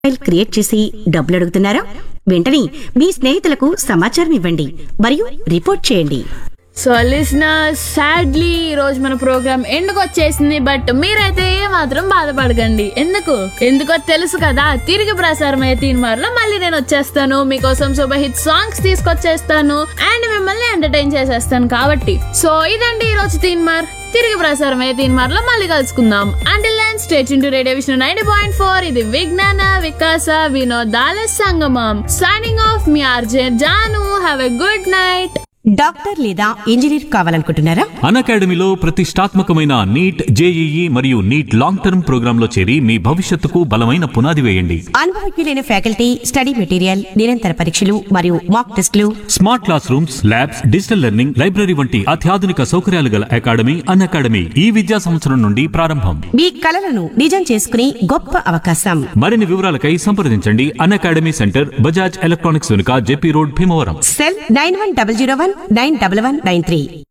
file create చేసి డబ్బులు అడుగుతున్నారా వెంటనే మీ స్నేహితులకు సమాచారం ఇవ్వండి మరియు రిపోర్ట్ చేయండి సో లిసనర్ సాడ్లీ ఈ రోజు మన ప్రోగ్రామ్ ఎందుకు వచ్చేసింది బట్ మీరైతే ఏ మాత్రం బాధపడకండి ఎందుకు ఎందుకో తెలుసు కదా తిరిగి ప్రసారం అయ్యే తీన్మార్లో మళ్ళీ నేను వచ్చేస్తాను మీకోసం సూపర్ హిట్ సాంగ్స్ తీసుకొచ్చేస్తాను అండ్ మిమ్మల్ని ఎంటర్టైన్ చేసేస్తాను కాబట్టి సో ఇదండి ఈ రోజు తీన్మార్ తిరిగి ప్రసారం అయ్యే తీన్మార్లో మళ్ళీ కలుసుకుందాం and land state into radio Vishnu ninety point four ఇది విజ్ఞాన వికాస వినోదాల సంగమం సైనింగ్ ఆఫ్ మీ RJ Janu have a good night doctor లేదా ఇంజనీర్ కావాలనుకుంటున్నారా అన్ అకాడమీలో ప్రతిష్టాత్మకమైన నీట్ జేఈఈ మరియు నీట్ లాంగ్ టర్మ్ ప్రోగ్రాంలో చేరి మీ భవిష్యత్తుకు బలమైన పునాది వేయండి అనుభవజ్ఞులైన ఫ్యాకల్టీ స్టడీ మెటీరియల్ నిరంతర పరీక్షలు మరియు మాక్ టెస్టులు smart class rooms labs digital learning library వంటి అత్యాధునిక సౌకర్యాలు గల అకాడమీ అన్ అకాడమీ ఈ విద్యా సంవత్సరం నుండి ప్రారంభం మీ కలలను నిజం చేసుకునే గొప్ప అవకాశం మరిన్ని వివరాలకై సంప్రదించండి Unacademy centre Bajaj electronics వెనుక JP road Bhimavaram cell nine one double zero one nine double one nine three